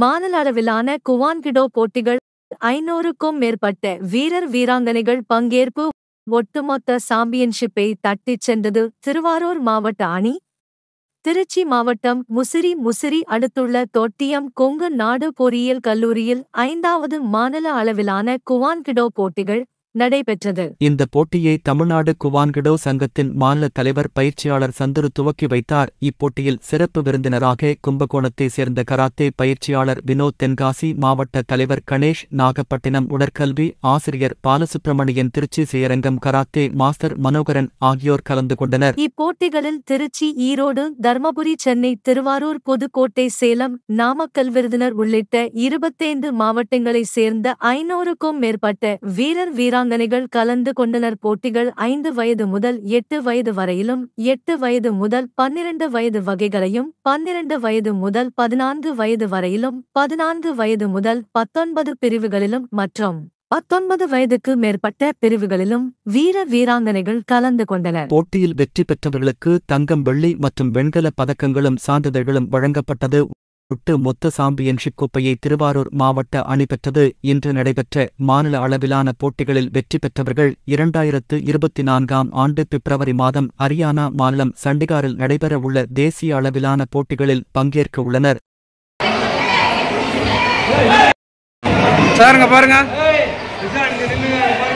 மாநில அளவிலான குவான்கிடோ போட்டிகள் ஐநூறுக்கும் மேற்பட்ட வீரர் வீராங்கனைகள் பங்கேற்பு ஒட்டுமொத்த சாம்பியன்ஷிப்பை தட்டிச் சென்றது திருவாரூர் மாவட்ட அணி திருச்சி மாவட்டம் முசிறி முசிறி அடுத்துள்ள தொட்டியம் கொங்கு நாடு பொறியியல் கல்லூரியில் ஐந்தாவது மாநில அளவிலான குவான்கிடோ போட்டிகள் நடைபெற்றது இந்த போட்டியை தமிழ்நாடு குவான்கிடோ சங்கத்தின் மாநில தலைவர் பயிற்சியாளர் சந்துரு துவக்கி வைத்தார் இப்போட்டியில் சிறப்பு விருந்தினராக கும்பகோணத்தை சேர்ந்த கராத்தே பயிற்சியாளர் வினோத் தென்காசி மாவட்ட தலைவர் கணேஷ் நாகப்பட்டினம் உடற்கல்வி ஆசிரியர் பாலசுப்பிரமணியன் திருச்சி சேரங்கம் கராத்தே மாஸ்டர் மனோகரன் ஆகியோர் கலந்து கொண்டனர் இப்போட்டிகளில் திருச்சி ஈரோடு தர்மபுரி சென்னை திருவாரூர் புதுக்கோட்டை சேலம் நாமக்கல் விருதுநர் உள்ளிட்ட இருபத்தைந்து மாவட்டங்களைச் சேர்ந்த ஐநூறுக்கும் மேற்பட்ட வீரர் வீராங்கனைகள் கலந்து கொண்டனர் போட்டிகள் ஐந்து வயது முதல் எட்டு வயது வரையிலும் எட்டு வயது முதல் பன்னிரண்டு வயது வகைகளையும் பன்னிரண்டு வயது முதல் பதினான்கு வயது வரையிலும் பதினான்கு வயது முதல் பத்தொன்பது பிரிவுகளிலும் மற்றும் பத்தொன்பது வயதுக்கு மேற்பட்ட பிரிவுகளிலும் வீர வீராங்கனைகள் கலந்து கொண்டனர் போட்டியில் வெற்றி பெற்றவர்களுக்கு தங்கம் வெள்ளி மற்றும் வெண்கல பதக்கங்களும் சான்றிதழ்களும் வழங்கப்பட்டது ஒட்டு மொத்த சாம்பியன்ஷிப் கோப்பையை திருவாரூர் மாவட்ட அணி பெற்றது இன்று நடைபெற்ற மாநில அளவிலான போட்டிகளில் வெற்றி பெற்றவர்கள் இரண்டாயிரத்து இருபத்தி நான்காம் ஆண்டு பிப்ரவரி மாதம் ஹரியானா மாநிலம் சண்டிகாரில் நடைபெறவுள்ள தேசிய அளவிலான போட்டிகளில் பங்கேற்க உள்ளனர் சாருங்க பாருங்க